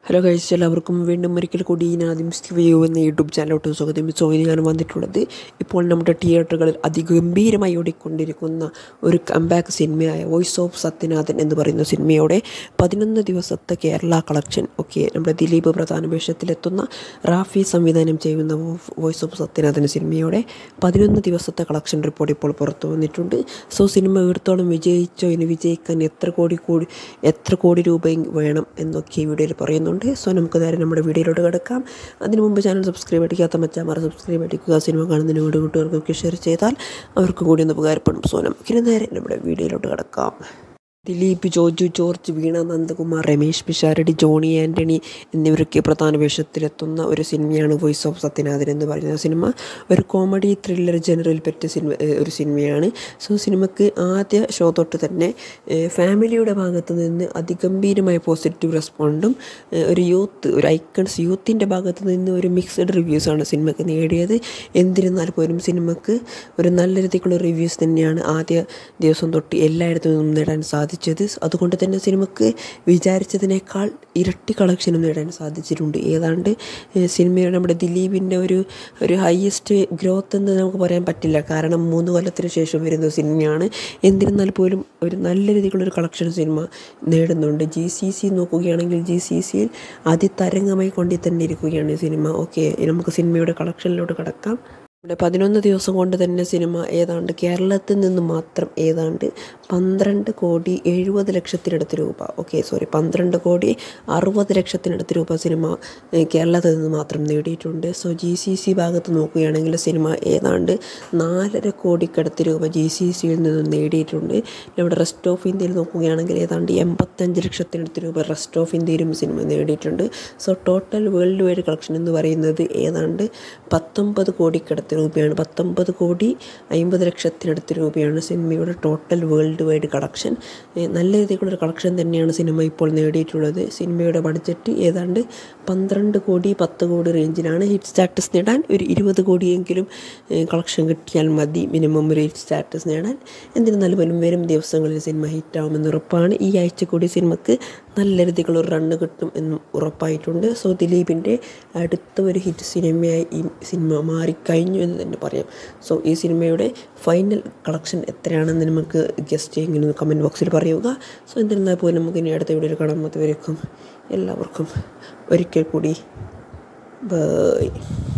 hello കഴിച്ച് എല്ലാവർക്കും വീണ്ടും ഒരിക്കൽ കൂടി ആദ്യം വ്യൂ എന്ന യൂട്യൂബ് ചാനലോട്ട് സ്വാഗതം സോ ഇനി ഞാൻ വന്നിട്ടുള്ളത് ഇപ്പോൾ നമ്മുടെ തിയേറ്ററുകളിൽ അതിഗംഭീരമായി ഓടിക്കൊണ്ടിരിക്കുന്ന ഒരു കംബാക്ക് സിനിമയായ വോയിസ് ഓഫ് സത്യനാഥൻ എന്ന് പറയുന്ന സിനിമയോടെ പതിനൊന്ന് ദിവസത്തെ കേരള കളക്ഷൻ ഒക്കെ നമ്മുടെ ദിലീപ് പ്രധാന വേഷത്തിലെത്തുന്ന റാഫി സംവിധാനം ചെയ്യുന്ന വോയിസ് ഓഫ് സത്യനാഥൻ സിനിമയോടെ പതിനൊന്ന് ദിവസത്തെ കളക്ഷൻ റിപ്പോർട്ട് ഇപ്പോൾ പുറത്തു വന്നിട്ടുണ്ട് സോ സിനിമ എവിടത്തോളം വിജയിച്ചോ ഇനി വിജയിക്കാൻ എത്ര കോടി കോടി എത്ര കോടി രൂപ വേണം എന്നൊക്കെ ഈ വീഡിയോയിൽ പറയുന്നുണ്ട് സോ നമുക്ക് നേരെ നമ്മുടെ വീഡിയോയിലോട്ട് കിടക്കാം അതിനു മുമ്പ് ചാനൽ സബ്സ്ക്രൈബ് അടിക്കാത്ത മച്ചാമാർ സബ്സ്ക്രൈബ് അടിക്കുക സിനിമ കാണുന്നതിന് വീഡിയോ കൂട്ടുകാർക്കൊക്കെ ഷെയർ ചെയ്താൽ അവർക്കും കൂടി ഒന്ന് ഉപകാരപ്പെടും സോ നമുക്കിനി നേരെ നമ്മുടെ വീഡിയോയിലോട്ട് കിടക്കാം ദിലീപ് ജോജു ജോർജ് വീണ നന്ദകുമാർ രമേശ് പിഷാരടി ജോണി ആൻ്റണി എന്നിവരൊക്കെ പ്രധാന വേഷത്തിലെത്തുന്ന ഒരു സിനിമയാണ് വോയിസ് ഓഫ് സത്യനാഥൻ എന്ന് പറയുന്ന സിനിമ ഒരു കോമഡി ത്രില്ലർ ജനറിൽ പറ്റിയ സിനിമ ഒരു സിനിമയാണ് സോ സിനിമയ്ക്ക് ആദ്യ ഷോ തൊട്ട് തന്നെ ഫാമിലിയുടെ ഭാഗത്ത് നിന്ന് അതിഗംഭീരമായ പോസിറ്റീവ് റെസ്പോണ്ടും ഒരു യൂത്ത് ഒരു ഐക്കൺസ് യൂത്തിൻ്റെ ഭാഗത്ത് നിന്ന് ഒരു മിക്സഡ് റിവ്യൂസാണ് സിനിമയ്ക്ക് നേടിയത് എന്നിരുന്നാൽ പോലും സിനിമയ്ക്ക് ഒരു നല്ല രീതിക്കുള്ള റിവ്യൂസ് തന്നെയാണ് ആദ്യ ദിവസം തൊട്ട് എല്ലായിടത്തു നിന്നും നേടാൻ സാധിച്ചത് അതുകൊണ്ട് തന്നെ സിനിമയ്ക്ക് വിചാരിച്ചതിനേക്കാൾ ഇരട്ടി കളക്ഷനും നേടാൻ സാധിച്ചിട്ടുണ്ട് ഏതാണ്ട് സിനിമയുടെ നമ്മുടെ ദിലീപിൻ്റെ ഒരു ഒരു ഹയസ്റ്റ് ഗ്രോത്ത് എന്ന് നമുക്ക് പറയാൻ പറ്റില്ല കാരണം മൂന്ന് കൊല്ലത്തിന് ശേഷം വരുന്ന സിനിമയാണ് എന്നിരുന്നാൽ പോലും ഒരു നല്ല രീതിക്കുള്ളൊരു കളക്ഷൻ സിനിമ നേടുന്നുണ്ട് ജി സി സി നോക്കുകയാണെങ്കിൽ ജി സി സിയിൽ അതിതരംഗമായി കൊണ്ടു തന്നെ ഇരിക്കുകയാണ് സിനിമ ഓക്കെ നമുക്ക് സിനിമയുടെ കളക്ഷനിലോട്ട് കടക്കാം ഇവിടെ പതിനൊന്ന് ദിവസം കൊണ്ട് തന്നെ സിനിമ ഏതാണ്ട് കേരളത്തിൽ നിന്ന് മാത്രം ഏതാണ്ട് പന്ത്രണ്ട് കോടി എഴുപത് ലക്ഷത്തിനടുത്ത് രൂപ ഓക്കെ സോറി പന്ത്രണ്ട് കോടി അറുപത് ലക്ഷത്തിനടുത്ത് രൂപ സിനിമ കേരളത്തിൽ നിന്ന് മാത്രം നേടിയിട്ടുണ്ട് സോ ജി സി സി ഭാഗത്ത് നോക്കുകയാണെങ്കിൽ സിനിമ ഏതാണ്ട് നാലര കോടിക്കടുത്ത് രൂപ ജി സി സിയിൽ നിന്നും നേടിയിട്ടുണ്ട് ഇവിടെ റെസ്റ്റ് ഓഫ് ഇന്ത്യയിൽ നോക്കുകയാണെങ്കിൽ ഏതാണ്ട് എൺപത്തഞ്ച് ലക്ഷത്തിനടുത്ത് രൂപ റെസ്റ്റ് ഓഫ് ഇന്ത്യയിലും സിനിമ നേടിയിട്ടുണ്ട് so total worldwide collection എന്ന് പറയുന്നത് ഏതാണ്ട് പത്തൊമ്പത് കോടിക്കടുത്ത് രൂപയാണ് പത്തൊമ്പത് കോടി അമ്പത് ലക്ഷത്തിനടുത്ത് രൂപയാണ് സിനിമയുടെ ടോട്ടൽ വേൾഡ് വൈഡ് കളക്ഷൻ നല്ല രീതിയിലുള്ളൊരു കളക്ഷൻ തന്നെയാണ് സിനിമ ഇപ്പോൾ നേടിയിട്ടുള്ളത് സിനിമയുടെ ബഡ്ജറ്റ് ഏതാണ്ട് പന്ത്രണ്ട് കോടി പത്ത് കോടി റേഞ്ചിലാണ് ഹിറ്റ് സ്റ്റാറ്റസ് നേടാൻ ഒരു ഇരുപത് കോടിയെങ്കിലും കളക്ഷൻ കിട്ടിയാൽ മതി മിനിമം ഒരു ഹിറ്റ് സ്റ്റാറ്റസ് നേടാൻ എന്നിരുന്നാലും പോലും വരും ദിവസങ്ങളിൽ സിനിമ ഹിറ്റാവുമെന്ന് ഉറപ്പാണ് ഈ ആഴ്ച കൂടി സിനിമയ്ക്ക് നല്ല രീതിക്കുള്ള ഒരു റണ്ണ് കിട്ടും എന്നും ഉറപ്പായിട്ടുണ്ട് സോ ദിലീപിൻ്റെ അടുത്ത ഒരു ഹിറ്റ് സിനിമയായി ഈ സിനിമ മാറിക്കഴിഞ്ഞു എന്ന് തന്നെ പറയാം സോ ഈ സിനിമയുടെ ഫൈനൽ കളക്ഷൻ എത്രയാണെന്ന് നമുക്ക് ഗസ്റ്റ് ചെയ്യുന്ന കമൻറ്റ് ബോക്സിൽ പറയുക സോ എന്നിരുന്നാൽ പോലും നമുക്ക് ഇനി അടുത്ത വീഡിയോയിൽ കാണാൻ അതുവരേക്കും എല്ലാവർക്കും ഒരിക്കൽ കൂടി ബൈ